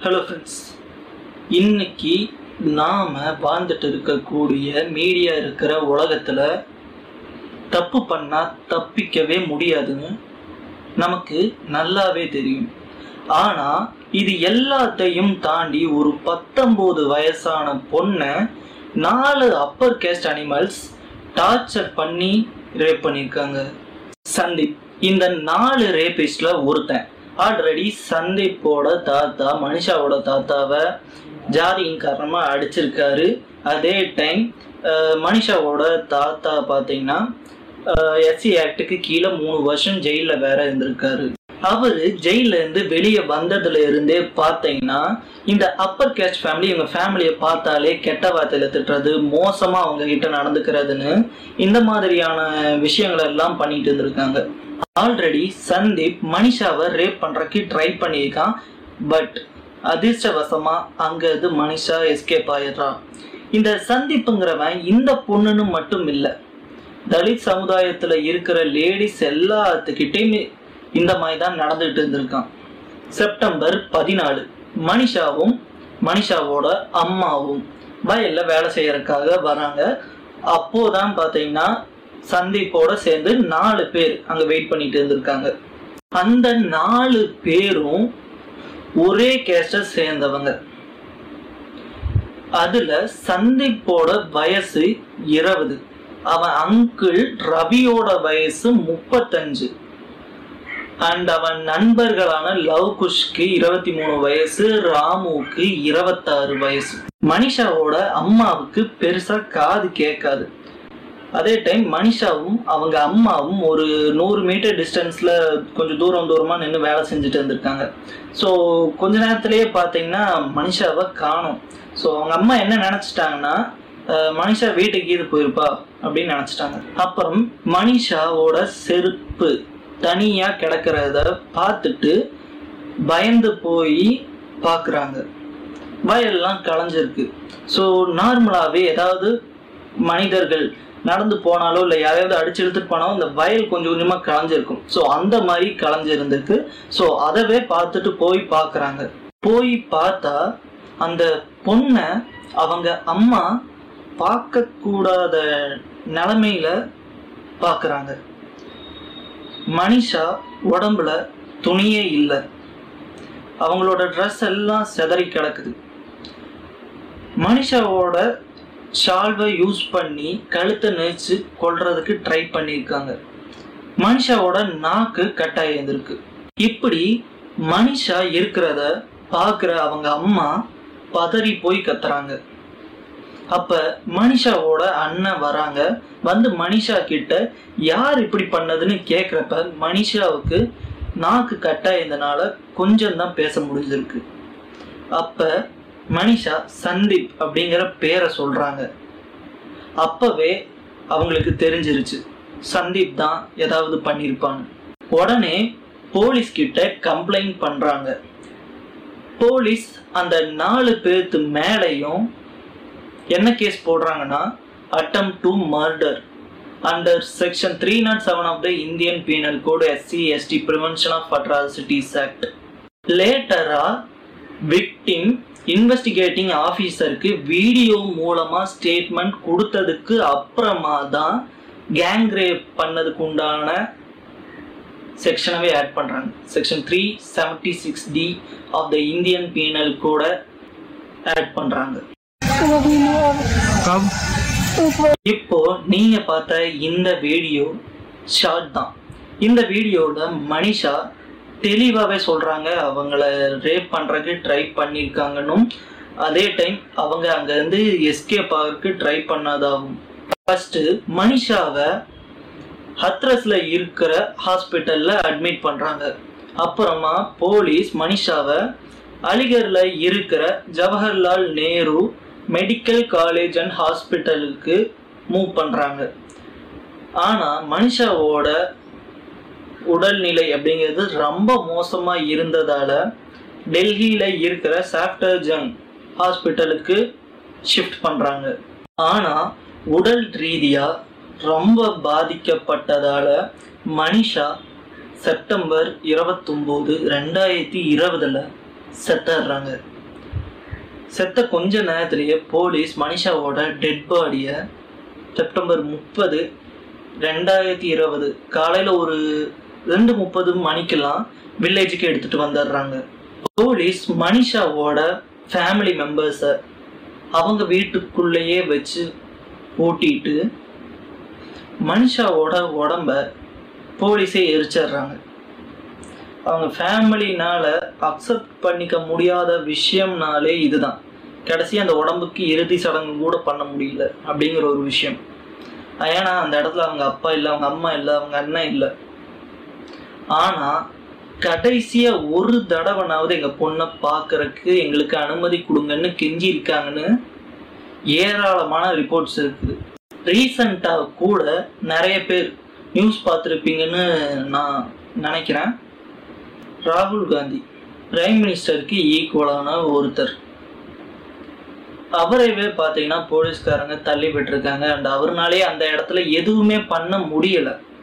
hello friends இன்னைக்கு நாம் வாழ்ந்துட்டு இருக்கக்கூடிய மீடியா இருக்கிற உலகத்தில் தப்பு பண்ணால் தப்பிக்கவே முடியாதுன்னு நமக்கு நல்லாவே தெரியும் ஆனால் இது எல்லாத்தையும் தாண்டி ஒரு பத்தொம்போது வயசான பொண்ணை நாலு அப்பர் கேஸ்ட் அனிமல்ஸ் டார்ச்சர் பண்ணி ரேப் பண்ணியிருக்காங்க சந்தீப் இந்த நாலு ரேபிஸ்ட்ல ஒருத்தன் ஆல்ரெடி சந்தீப்போட தாத்தா மனிஷாவோட தாத்தாவை ஜாதியின் காரணமாக அடிச்சிருக்காரு அதே டைம் மனிஷாவோட தாத்தா பார்த்தீங்கன்னா எஸ்சி ஆக்டுக்கு கீழே மூணு வருஷம் ஜெயிலில் வேற இருந்திருக்காரு அவர் ஜெயில இருந்து வெளியே வந்ததுல இருந்தே பார்த்தீங்கன்னா இந்த அப்பர் கேஸ்ட் ஃபேமிலி இவங்க ஃபேமிலியை பார்த்தாலே கெட்ட வார்த்தையில திட்டுறது மோசமா அவங்க கிட்ட நடந்துக்கிறதுன்னு இந்த மாதிரியான விஷயங்கள் எல்லாம் பண்ணிட்டு இருந்திருக்காங்க ஆல்ரெடி சந்தீப் மனிஷாவை ரேப் பண்றதுக்கு ட்ரை பண்ணியிருக்கான் பட் அதிர்ஷ்டவசமா அங்க இது மனிஷா எஸ்கேப் ஆயிடுறான் இந்த சந்தீப்புங்கிறவன் இந்த பொண்ணுன்னு மட்டும் இல்லை தலித் சமுதாயத்துல இருக்கிற லேடிஸ் எல்லாத்துக்கிட்டையுமே இந்த மாதிரி தான் நடந்துட்டு இருந்திருக்கான் செப்டம்பர் பதினாலு மனிஷாவும் மனிஷாவோட அம்மாவும் வயல்ல வேலை செய்யறதுக்காக வராங்க அப்போதான் பார்த்தீங்கன்னா சந்தீப்போட சேர்ந்து நாலு பேர் அங்க வெயிட் பண்ணிட்டு இருந்திருக்காங்க அந்த நாலு பேரும் ஒரே கேஸ்ட சேர்ந்தவங்க அதுல சந்தீப்போட வயசு இருபது அவன் அங்கிள் ரவியோட வயசு முப்பத்தஞ்சு அண்ட் அவன் நண்பர்களான லவ் குஷ்க்கு இருபத்தி மூணு வயசு ராமுவுக்கு இருபத்தாறு வயசு மனிஷாவோட அம்மாவுக்கு பெருசா காது கேட்காது அதே டைம் மனிஷாவும் அவங்க அம்மாவும் ஒரு நூறு மீட்டர் டிஸ்டன்ஸ்ல கொஞ்சம் தூரம் தூரமா நின்று வேலை செஞ்சுட்டு இருந்திருக்காங்க ஸோ கொஞ்ச நேரத்திலேயே பார்த்தீங்கன்னா மனிஷாவை காணும் ஸோ அவங்க அம்மா என்ன நினைச்சிட்டாங்கன்னா அஹ், மனிஷா வீட்டுக்கு இது போயிருப்பா அப்படின்னு நினைச்சிட்டாங்க அப்புறம் மனிஷாவோட செருப்பு தனியா கிடக்கிறத பார்த்துட்டு பயந்து போய் பார்க்குறாங்க வயல்லாம் களைஞ்சிருக்கு ஸோ நார்மலாகவே ஏதாவது மனிதர்கள் நடந்து போனாலோ இல்லை யாரையாவது அடிச்சு எடுத்துட்டு போனாலும் இந்த வயல் கொஞ்சம் கொஞ்சமாக களைஞ்சிருக்கும் ஸோ அந்த மாதிரி களைஞ்சிருந்திருக்கு ஸோ அதவே பார்த்துட்டு போய் பார்க்குறாங்க போய் பார்த்தா அந்த பொண்ணை அவங்க அம்மா பார்க்கக்கூடாத நிலமையில பார்க்குறாங்க மனிஷா உடம்புல துணியே இல்லை அவங்களோட ட்ரெஸ் எல்லாம் சிதறி கிடக்குது மனிஷாவோட ஷால்வை யூஸ் பண்ணி கழுத்தை நெரிச்சு கொல்றதுக்கு ட்ரை பண்ணியிருக்காங்க மனிஷாவோட நாக்கு கட்டாயம் இருந்திருக்கு இப்படி மனிஷா இருக்கிறத பார்க்குற அவங்க அம்மா பதறி போய் கத்துறாங்க அப்ப மனிஷாவோட அண்ணன் வராங்க வந்து மனிஷா கிட்ட யார் இப்படி பண்ணதுன்னு கேக்குறப்ப மனிஷாவுக்கு நாக்கு கட்டாயதுனால கொஞ்சம் தான் பேச முடிஞ்சிருக்கு அப்ப மனிஷா சந்தீப் அப்படிங்கிற பேரை சொல்றாங்க அப்பவே அவங்களுக்கு தெரிஞ்சிருச்சு சந்தீப் தான் ஏதாவது பண்ணியிருப்பான்னு உடனே போலீஸ் கிட்ட கம்ப்ளைண்ட் பண்றாங்க போலீஸ் அந்த நாலு பேர்த்து மேலையும் என்ன கேஸ் போடுறாங்கன்னா attempt to murder under section three not seven of the Indian penal code SC ST prevention of atrocities act லேட்டரா விக்டிம் இன்வெஸ்டிகேட்டிங் ஆஃபீஸருக்கு வீடியோ மூலமா ஸ்டேட்மெண்ட் கொடுத்ததுக்கு அப்புறமா தான் கேங் ரேப் பண்ணதுக்கு உண்டான செக்ஷனவே ஆட் பண்றாங்க section three seventy six D of the Indian penal கோட ஆட் பண்றாங்க कब இப்போ நீங்க பார்த்த இந்த வீடியோ ஷார்ட் தான் இந்த வீடியோல மனிஷா தெளிவாகவே சொல்றாங்க அவங்கள ரேப் பண்றதுக்கு ட்ரை பண்ணியிருக்காங்கன்னும் அதே டைம் அவங்க அங்கேருந்து எஸ்கேப் ஆகிறதுக்கு ட்ரை பண்ணதாகும் ஃபர்ஸ்ட் மனிஷாவை ஹத்ரஸ்ல இருக்கிற ஹாஸ்பிட்டல்ல அட்மிட் பண்றாங்க அப்புறமா போலீஸ் மனிஷாவை அலிகர்ல இருக்கிற Jawaharlal Nehru medical college and ஹாஸ்பிட்டலுக்கு மூவ் பண்றாங்க ஆனா மனிஷாவோட உடல்நிலை அப்படிங்கிறது ரொம்ப மோசமா இருந்ததால டெல்லியில இருக்கிற சாஃப்டர் ஜங் ஹாஸ்பிட்டலுக்கு ஷிஃப்ட் பண்றாங்க ஆனா உடல் ரீதியா ரொம்ப பாதிக்கப்பட்டதால மனிஷா செப்டம்பர் இருபத்தொம்போது ரெண்டாயிரத்தி இருபதுல செத்துடுறாங்க செத்த கொஞ்ச நேரத்திலேயே போலீஸ் மனிஷாவோட டெட் பாடியை செப்டம்பர் முப்பது ரெண்டாயிரத்தி இருபது காலையில் ஒரு ரெண்டு முப்பது மணிக்கெல்லாம் வில்லேஜுக்கு எடுத்துட்டு வந்துடுறாங்க போலீஸ் மனிஷாவோட ஃபேமிலி மெம்பர்ஸை அவங்க வீட்டுக்குள்ளேயே வச்சு ஓட்டிட்டு மனிஷாவோட உடம்ப போலீஸே எரிச்சிடுறாங்க அவங்க ஃபேமிலினால அக்செப்ட் பண்ணிக்க முடியாத விஷயம்னாலே இதுதான் கடைசி அந்த உடம்புக்கு இறுதி சடங்கு கூட பண்ண முடியல அப்படிங்கிற ஒரு விஷயம் ஏன்னா அந்த இடத்துல அவங்க அப்பா இல்லை அவங்க அம்மா இல்லை அவங்க அண்ணன் இல்லை ஆனா கடைசியா ஒரு தடவைனாவது எங்க பொண்ணை பார்க்கறதுக்கு எங்களுக்கு அனுமதி கொடுங்கன்னு கெஞ்சி இருக்காங்கன்னு ஏராளமான ரிப்போர்ட்ஸ் இருக்குது ரீசண்டாக கூட நிறைய பேர் நியூஸ் பார்த்துருப்பீங்கன்னு நான் நினைக்கிறேன் ராகுல் காந்தி பிரைம் மினிஸ்டருக்கு ஈக்குவலான ஒருத்தர் அவரைவே பார்த்தீங்கன்னா போலீஸ்காரங்க தள்ளி விட்டுருக்காங்க அண்ட் அவர்னாலே அந்த இடத்துல எதுவுமே பண்ண முடியல